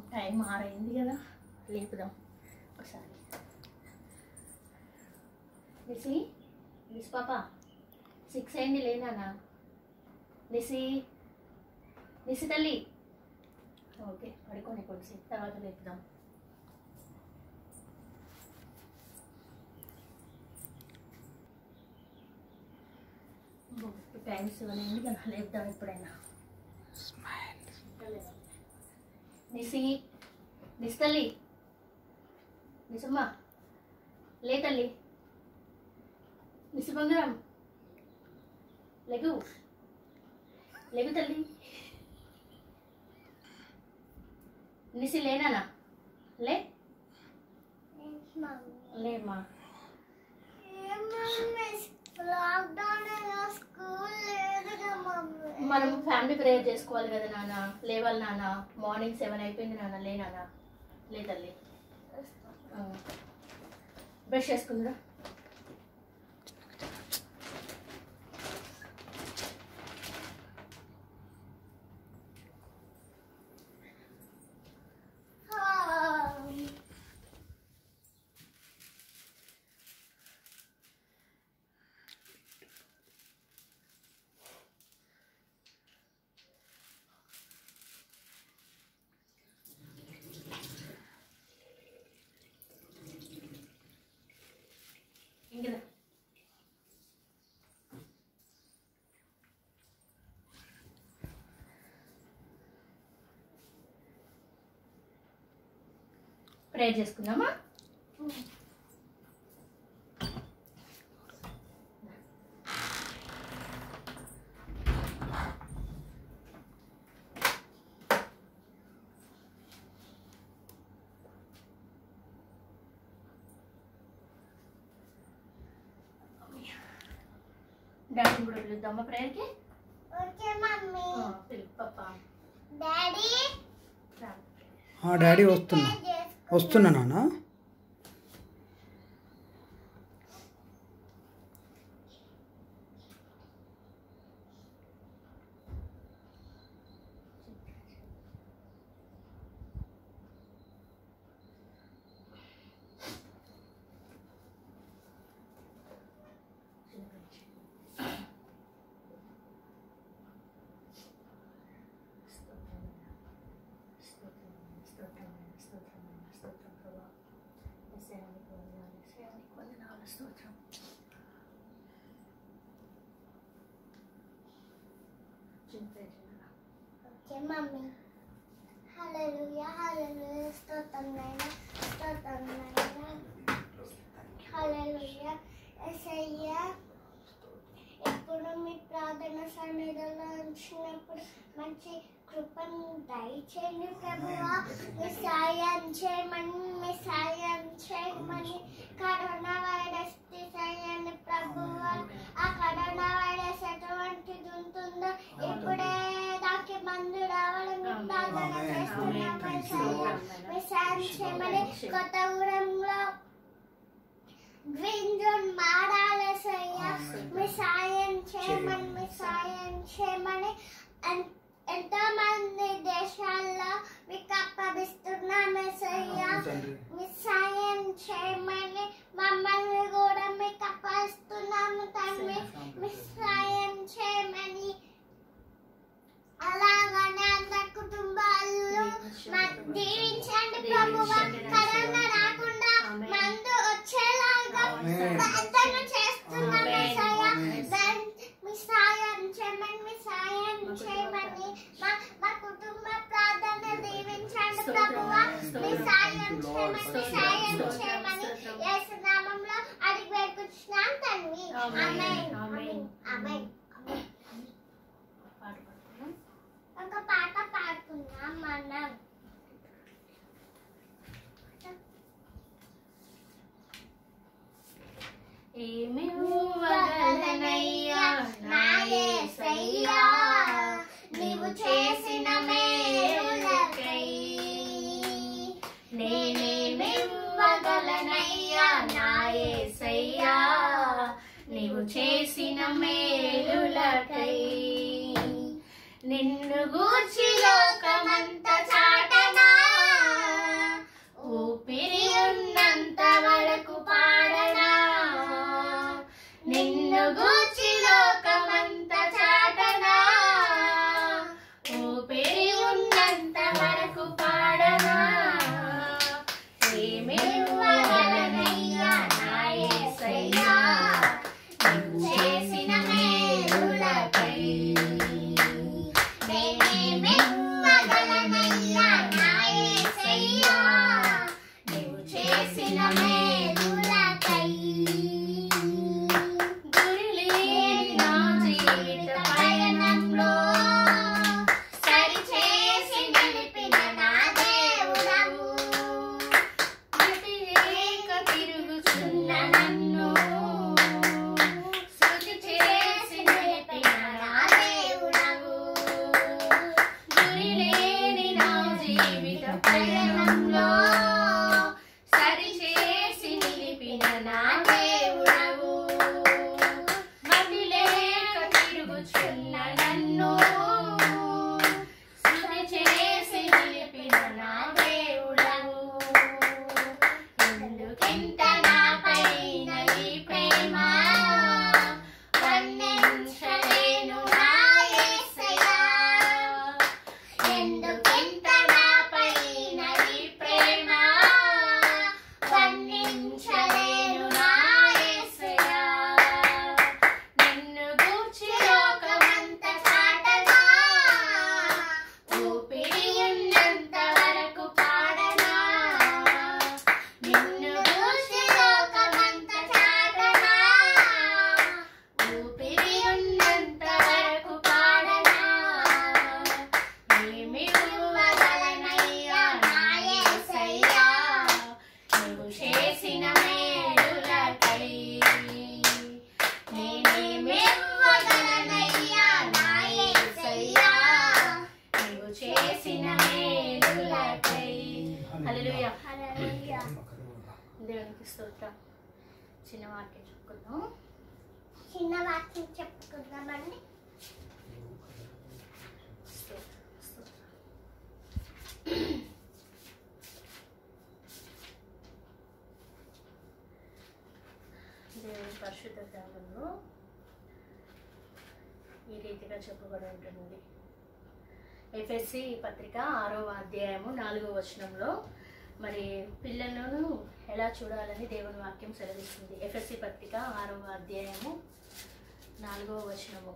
Time ఆరైంది కదా లేపుదాం ఒకసారి నిసి నిసి పాప సిక్స్ అయింది లేనా నిసి నిసి తల్లి ఓకే పడుకోండి కొంచెం తర్వాత లేపుదాం టైం సెవెన్ అయింది కదా లేపుదాం ఎప్పుడైనా నిసి నిసి తల్లి నిసమ్మ లే తల్లి నిసి బంగారం లెగు లెగు తల్లి నిసి లేనా లే లేమ్మా లాక్డౌన్ స్కూల్ లేదుగా మమ్మీ మనం ఫ్యామిలీ ప్రేయర్ చేసుకోవాలి కదా నాన్న లేవాలి నాన్న మార్నింగ్ సెవెన్ అయిపోయింది నాన్న లే నాన్న లే తల్లి బ్రష్ చేసుకుందిరా ఇంకదా ప్రేయర్ చేసుకుందామా డాడీ కూడా పిలుద్దామా ప్రేయర్కి ఓకే మమ్మీ పిలు పప్ప డాడీ ఆ, డాడీ వస్తున్నా వస్తున్నా నాన్న ఓకే మమ్మీ హల్లెలూయా హల్లెలూయా స్తోత్రం నాయనా స్తోత్రం నాయనా హల్లెలూయా యేసయ్యా ఎప్పుడు మీ ప్రార్థన సన్నిధిలో ఉంచినప్పుడు మంచి కృపను దయచేయండి ప్రభువా మీ సాయం చేయమని మీ సాయం చేయమని కరోనా వైరస్ తీసేయండి ప్రభువా ఆ కరోనా వైరస్ ఎటువంటిది ఉంటుందో ఇప్పుడే దానికి మందు రావాలని ప్రార్థన చేస్తున్నాం యేసయ్యా. మీ సాయం చేయమని కొత్త ఊరంలో గ్రీన్ జోన్ మారాలసయ్యా మీ సాయం చేయమని మీ సాయం చేయమని ఎన్- ఎంతో మంది దేశాల్లో మీకు అప్పగిస్తున్నామేసయ్యా మీ సాయం చేయమని మమ్మల్ని కూడా మీకు అప్పగిస్తున్నాము తండ్రి మీ సాయం చేయమని అలాగనే అందరి కుటుంబాలు మ- దీవించండి ప్రభువా కరోనా రాకుండా మందు వచ్చేలాగా ప్రార్థన చేస్తున్నాం యేసయ్యా. దాన్- మీ సాయం చేయమని మీ సాయం చేయమని మా మా కుటుంబ ప్రార్థన దీవించండి ప్రభువా మీ సాయం చేయమని మీ సాయం చేయమని యేసు నామంలో అడిగి వేడుకుంటున్నాం తండ్రి ఆమేన్ ఆమేన్ ఆమేన్ ఒక పాట పాడుకుందాం మనం ఏమి ఇవ్వగలనయ్యా నా యేసయ్యా నీవు చేసిన మేలులకై నేనేమి ఇవ్వగలనయ్యా నా యేసయ్యా నీవు చేసిన మేలులకై నిన్ను గూర్చి లోకమంత చాటనా నేనేమివ్వగలనయ్యా నా యేసయ్యా నీవు చేసిన మేలులకై గురిలేని నా జీవిత పయనంలో సరిచేసి నిలిపిన నా దేవుడవు అతిరేక తిరుగుచున్న నన్ను శృతి చేసి నిలిపిన నా దేవుడవు గురిలేని నా జీవిత పయనంలో సరిచేసి నిలిపిన నా దేవుడవు మతిలేక తిరుగుచున్న నన్ను శృతి చేసి నిలిపిన నా దేవుడవు ఎందుకింత నాపైన ఈ ప్రేమ వర్ణించలేను నా యేసయ్యా ఎందుకింత నాపైన ఈ ప్రేమ వర్ణించలేను నా యేసయ్యా నిన్ను గూర్చి లోకమంత చాటగా ఊపిరి ఉన్నంత వరకు పాడనా నిన్ను గూర్చి లోకమంత చాటగా ఊపిరి ఉన్నంత వరకు పాడనా ఏమి ఇవ్వగలనయ్యా నా యేసయ్యా నువ్వు చేసిన మేలులకై నేనేమి ఇవ్వగలనయ్యా నా యేసయ్యా నువ్వు చేసిన మేలులకై హల్లెలూయా హల్లెలూయా దేవునికి స్తోత్రం చిన్న వాక్యం చెప్పుకుందాం చిన్న వాక్యం చెప్పుకుందామండి స్తోత్రం, స్తోత్రం. దేవుని పరిశుద్ధ గ్రంథంలో ఈ రీతిగా చెప్పబడి ఉంటుంది ఎఫ్ఎస్సి పత్రిక ఆరవ అధ్యాయము నాలుగవ వచనంలో మరి పిల్లలను ఎలా చూడాలని దేవుని వాక్యం సెలవిస్తుంది ఎఫ్ఎస్సి పత్రిక ఆరవ అధ్యాయము నాలుగవ వచనము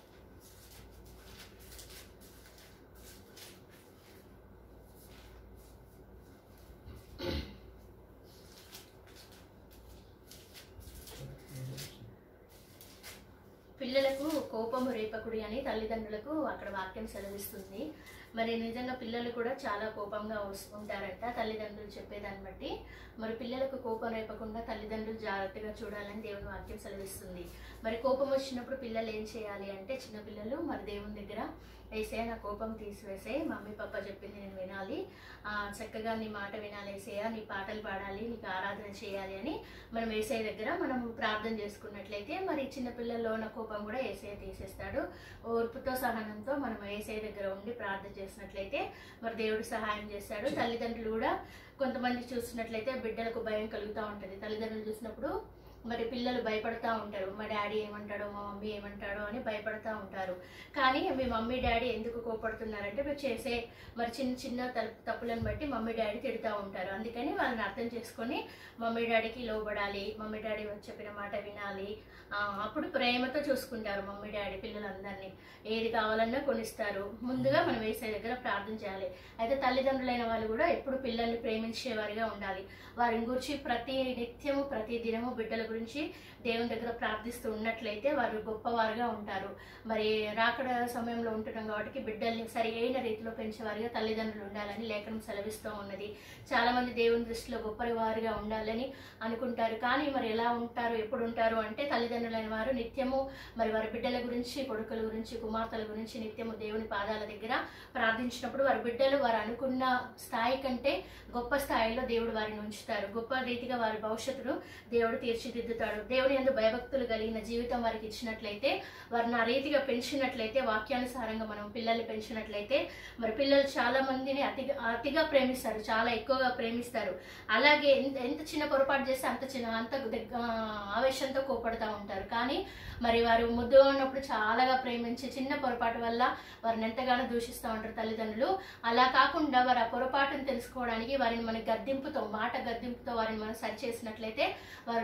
పిల్లలకు కోపము రేపకుడి అని తల్లిదండ్రులకు అక్కడ వాక్యం సెలవిస్తుంది మరి నిజంగా పిల్లలు కూడా చాలా కోపంగా వస్- ఉంటారంట తల్లిదండ్రులు చెప్పేదాన్ని బట్టి మరి పిల్లలకు కోపం రేపకుండా తల్లిదండ్రులు జాగ్రత్తగా చూడాలని దేవుని వాక్యం సెలవిస్తుంది మరి కోపం వచ్చినప్పుడు పిల్లలు ఏం చేయాలి అంటే చిన్నపిల్లలు మరి దేవుని దగ్గర ఏసే నా కోపం తీసివేసే మమ్మీ పప్ప చెప్పింది నేను వినాలి ఆ, చక్కగా నీ మాట వినాలి ఏసయ్య నీ పాటలు పాడాలి నీకు ఆరాధన చేయాలి అని మనం ఏసఐ దగ్గర మనం ప్రార్థన చేసుకున్నట్లయితే మరి చిన్నపిల్లల్లో ఉన్న కోపం కూడా ఏసఐ తీసేస్తాడు ఓర్పుతో సహనంతో మనం ఏసఐ దగ్గర ఉండి ప్రార్థన చేసినట్లయితే మరి దేవుడు సహాయం చేస్తాడు తల్లిదండ్రులు కూడా కొంతమంది చూసినట్లయితే బిడ్డలకు భయం కలుగుతూ ఉంటుంది తల్లిదండ్రులు చూసినప్పుడు మరి పిల్లలు భయపడతా ఉంటారు మా డాడీ ఏమంటాడో మా మమ్మీ ఏమంటాడో అని భయపడతా ఉంటారు కానీ మీ మమ్మీ డాడీ ఎందుకు కోపడుతున్నారంటే మీరు చేసే మరి చిన్న చిన్న తప్- తప్పులను బట్టి మమ్మీ డాడీ తిడుతూ ఉంటారు అందుకని వాళ్ళని అర్థం చేసుకొని మమ్మీ డాడీకి లోబడాలి మమ్మీ డాడీ చెప్పిన మాట వినాలి ఆ, అప్పుడు ప్రేమతో చూసుకుంటారు మమ్మీ డాడీ పిల్లలందరినీ ఏది కావాలన్నా కొనిస్తారు ముందుగా మనం వేసే దగ్గర ప్రార్థన చేయాలి అయితే తల్లిదండ్రులైన వాళ్ళు కూడా ఎప్పుడు పిల్లల్ని ప్రేమించేవారిగా ఉండాలి వారిని గురించి ప్రతి నిత్యము ప్రతి దినము బిడ్డల గురించి దేవుని దగ్గర ప్రార్థిస్తూ ఉన్నట్లయితే వారు గొప్పవారుగా ఉంటారు మరి రాకడ సమయంలో ఉంటున్నాం కాబట్టి బిడ్డల్ని సరి అయిన రీతిలో పెంచేవారిగా తల్లిదండ్రులు ఉండాలని లేఖనం సెలవిస్తూ ఉన్నది చాలా మంది దేవుని దృష్టిలో గొప్ప వారిగా ఉండాలని అనుకుంటారు కానీ మరి ఎలా ఉంటారు ఎప్పుడు ఉంటారు అంటే తల్లిదండ్రులైన వారు నిత్యము మరి వారి బిడ్డల గురించి కొడుకుల గురించి కుమార్తెల గురించి నిత్యము దేవుని పాదాల దగ్గర ప్రార్థించినప్పుడు వారి బిడ్డలు వారు అనుకున్న స్థాయి కంటే గొప్ప స్థాయిలో దేవుడు వారిని ఉంచుతారు గొప్ప రీతిగా వారి భవిష్యత్తును దేవుడు తీర్చిదిద్దుతాడు దేవుని ఎందు భయభక్తులు కలిగిన జీవితం వారికి ఇచ్చినట్లయితే వారిని ఆ రీతిగా పెంచినట్లయితే వాక్యానుసారంగా మనం పిల్లల్ని పెంచినట్లయితే మరి పిల్లలు చాలా మందిని అతిగా అతిగా ప్రేమిస్తారు చాలా ఎక్కువగా ప్రేమిస్తారు అలాగే ఎంత ఎంత చిన్న పొరపాటు చేస్తే అంత చిన్న అంత దగ్గ- ఆవేశంతో కోపడతా ఉంటారు కానీ మరి వారు ముద్దు ఉన్నప్పుడు చాలాగా ప్రేమించి చిన్న పొరపాటు వల్ల వారిని ఎంతగానో దూషిస్తూ ఉంటారు తల్లిదండ్రులు అలా కాకుండా వారు ఆ పొరపాటును తెలుసుకోవడానికి వారిని మన గద్దింపుతో మాట గద్దింపుతో వారిని మనం సరిచేసినట్లయితే వారు నిజంగా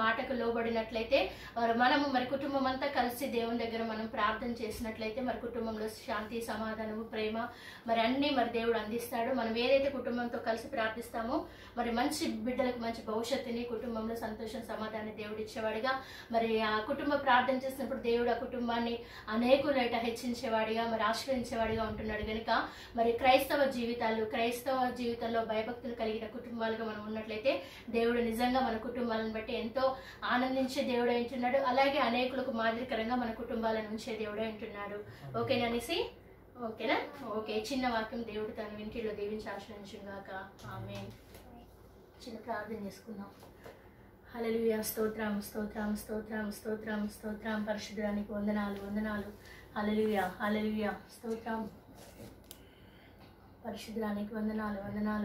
మాటకు లోబడినట్లయితే మరి మనము మరి కుటుంబం అంతా కలిసి దేవుని దగ్గర మనం ప్రార్థన చేసినట్లయితే మరి కుటుంబంలో శాంతి సమాధానము ప్రేమ మరి అన్ని మరి దేవుడు అందిస్తాడు మనం ఏదైతే కుటుంబంతో కలిసి ప్రార్థిస్తామో మరి మంచి బిడ్డలకు మంచి భవిష్యత్తుని కుటుంబంలో సంతోషం సమాధానం దేవుడు ఇచ్చేవాడిగా మరి ఆ కుటుంబ ప్రార్థన చేసినప్పుడు దేవుడు ఆ కుటుంబాన్ని అనేకులట హెచ్చించేవాడిగా మరి ఆశ్రయించేవాడిగా ఉంటున్నాడు కనుక మరి క్రైస్తవ జీవితాలు క్రైస్తవ జీవితంలో భయభక్తులు కలిగిన కుటుంబాలుగా మనం ఉన్నట్లయితే దేవుడు నిజంగా మన కుటుంబాలను బట్టి ఎంతో ఆనందించే దేవుడు ఉంటున్నాడు అలాగే అనేకులకు మాదిరికరంగా మన కుటుంబాలను ఉంచే దేవుడే ఉంటున్నాడు ఓకేనా అనేసి ఓకేనా ఓకే చిన్న వాక్యం దేవుడు తన ఇంటిలో దీవించి ఆశ్రయించుగాక ఆమె చిన్న ప్రార్థన చేసుకుందాం హల్లెలూయా స్తోత్రం స్తోత్రం స్తోత్రం స్తోత్రం స్తోత్రం పరిశుద్ధానికి వందనాలు వందనాలు హల్లెలూయా హల్లెలూయా స్తోత్రం పరిశుద్ధానికి వందనాలు వందనాలు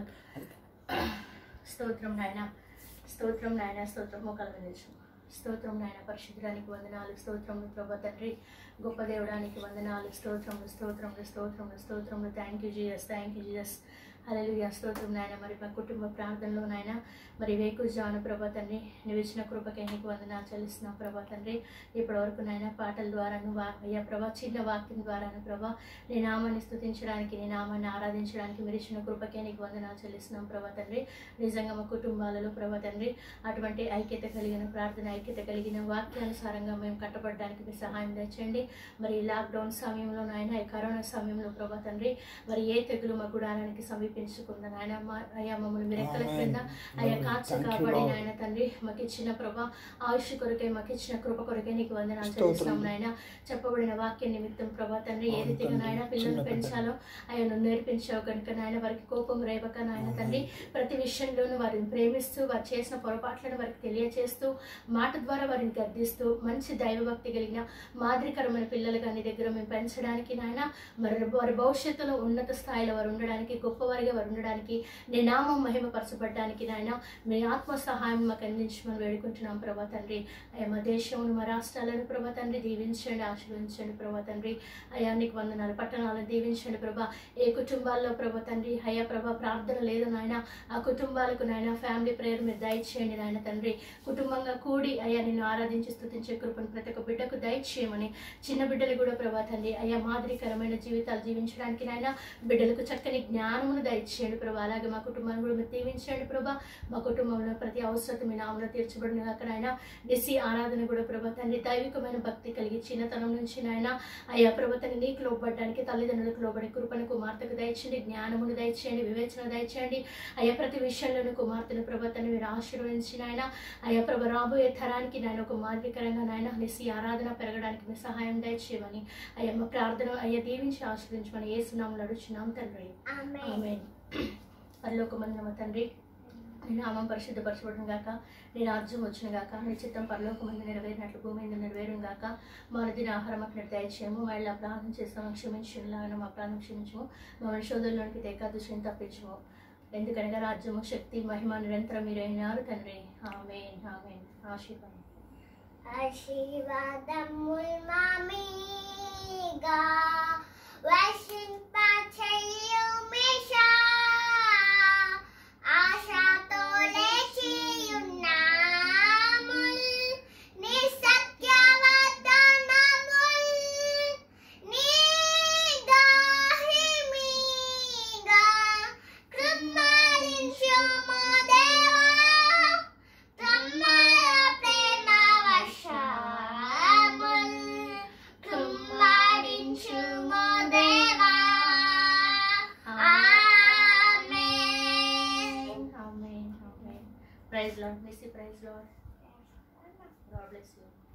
స్తోత్రం నాయన స్తోత్రం నాయన స్తోత్రం మోకాల మీద నిల్చో. స్తోత్రం నాయన పరిశుద్ధానికి వందనాలు స్తోత్రములు ప్రభా తండ్రి గొప్ప దేవుడానికి వందనాలు స్తోత్రములు స్తోత్రములు స్తోత్రములు స్తోత్రములు thank you Jesus thank you Jesus hallelujah స్తోత్రం నాయన మరి మా కుటుంబ ప్రార్థనలో నాయన మరి వేకు జాను ప్రభా తండ్రి నువ్వు ఇచ్చిన కృపకే నీకు వందనాలు చెల్లిస్తున్నాం ప్రభా తండ్రి ఇప్పటి వరకు నాయన పాటల ద్వారాను వా అయ్యా ప్రభా చిన్న వాక్యం ద్వారాను ప్రభా నీ నామాన్ని స్తుతించడానికి నీ నామాన్ని ఆరాధించడానికి మీరు ఇచ్చిన కృపకే నీకు వందనాలు చెల్లిస్తున్నాం ప్రభా తండ్రి నిజంగా మా కుటుంబాలలో ప్రభా తండ్రి అటువంటి ఐక్యత కలిగిన ప్రార్థన ఐక్యత కలిగిన వాక్యానుసారంగా మేము కట్టబడడానికి మీరు సహాయం తెచ్చండి మరి ఈ లాక్డౌన్ సమయంలో నాయన ఈ కరోనా సమయంలో ప్రభా తండ్రి మరి ఏ తెగులు మా గుడారానికి సమీపించకుండా నాయన మా అయ్యా మమ్మల్ని మీరు ఎక్కల క్రింద అయ్యా కాచి Thank you, కాపాడి Lord. నాయన తండ్రి మాకు ఇచ్చిన ప్రభా ఆయుష్ కొరకే మాకు ఇచ్చిన కృప కొరకే నీకు వందనాలు స్తోత్రం. చెల్లిస్తున్నాం నాయన చెప్పబడిన వాక్య నిమిత్తం ప్రభా తండ్రి ఏ అవును రీతిగా తండ్రి. నాయన చిన్న పిల్లలు బిడ్డ. పెంచాలో ఆయన నేర్పించావు కనుక నాయన వారికి కోపం రేపక నాయన తండ్రి ప్రతి విషయంలోనూ వారిని ప్రేమిస్తూ వారు చేసిన పొరపాట్లను వారికి తెలియచేస్తూ మాట ద్వారా వారిని గర్దిస్తూ మంచి దైవభక్తి కలిగిన మాదిరికరమైన పిల్లలుగా నీ దగ్గర మేము పెంచడానికి నాయన మరి వారి భవిష్యత్తులో ఉన్నత స్థాయిలో వారు ఉండడానికి గొప్పవారిగా వారు ఉండడానికి నీ నామం మహిమపరచబడడానికి నాయన మీ ఆత్మ సహాయం మాకు అందించమని వేడుకుంటున్నాం ప్రభా తండ్రి అయ్యా మా దేశమును మా రాష్ట్రాలను ప్రభా తండ్రి దీవించండి ఆశీర్వదించండి ప్రభా తండ్రి అయ్యా నీకు వందనాలు పట్టణాలను దీవించండి ప్రభా ఏ కుటుంబాల్లో ప్రభా తండ్రి అయ్యా ప్రభా ప్రార్థన లేదు నాయన ఆ కుటుంబాలకు నాయన ఫ్యామిలీ ప్రేయర్ మీరు దయచేయండి నాయన తండ్రి కుటుంబంగా కూడి అయ్యా నిన్ను ఆరాధించి స్తుతించే కృపను ప్రతి ఒక్క బిడ్డకు దయచేయమని చిన్న బిడ్డలు కూడా ప్రభా తండ్రి అయ్యా మాదిరికరమైన జీవితాలు జీవించడానికి నాయన బిడ్డలకు చక్కని జ్ఞానమును దయచేయండి ప్రభా అలాగే మా కుటుంబాన్ని కూడా మీరు దీవించండి ప్రభా మా కుటుంబంలో ప్రతి అవసరత మీ నామంలో తీర్చబడిన కాక నాయన నిసి ఆరాధన కూడా ప్రభా తండ్రి దైవికమైన భక్తి కలిగి చిన్నతనం నుంచి నాయన అయ్యా ప్రభా తండ్రి నీకు లోబడ్డానికి తల్లిదండ్రులకు లోబడి కృపను కుమార్తెకు దయచేయండి జ్ఞానమును దయచేయండి వివేచన దయచేయండి అయ్యా ప్రతి విషయంలోనూ కుమార్తెను ప్రభా తండ్రి మీరు ఆశీర్వదించి నాయన అయ్యా ప్రభా రాబోయే తరానికి నాయన ఒక మాదిరికరంగా నాయన నిసి ఆరాధన పెరగడానికి మీ సహాయం దయచేయమని అయ్యా మా ప్రార్థన అయ్యా దీవించి ఆశీర్వదించమని ఏ సునాములు అడుగుచున్నాం తండ్రి ఆమె ఆమేన్ పరలోకమందున తండ్రి నీ నామం పరిశుద్ధపరచబడిన గాక నీ రాజ్యం వచ్చిన గాక నీ చిత్తం పరలోకమందు నెరవేరినట్లు భూమి మీద నెరవేరును గాక మా దిన ఆహారం అక్కడ దయచేయము మళ్ళీ అపరాధం చేస్తాము క్షమించులాగా మా అపరాధం క్షమించము మమ్మల్ని శోధుల్లోనికి ఏకాదశిని తప్పించము ఎందుకనగా రాజ్యము శక్తి మహిమ నిరంతరం మీరైనారు తండ్రి ఆమెన్ ఆమెన్ ఆశీర్వాదం ఆశీర్వాదముల్ మామీగా వర్షింపచేయు మిషా ఆశతో లేచియున్నాముల్ నీ సత్యవదనముల్ నీ దాహిమీగా కృమ్మరించుము దేవా కమ్మల ప్రేమ వర్షముల్ కుమ్మరించుము దేవా amen amen amen praise Lord మిస్సీ praise Lord God bless you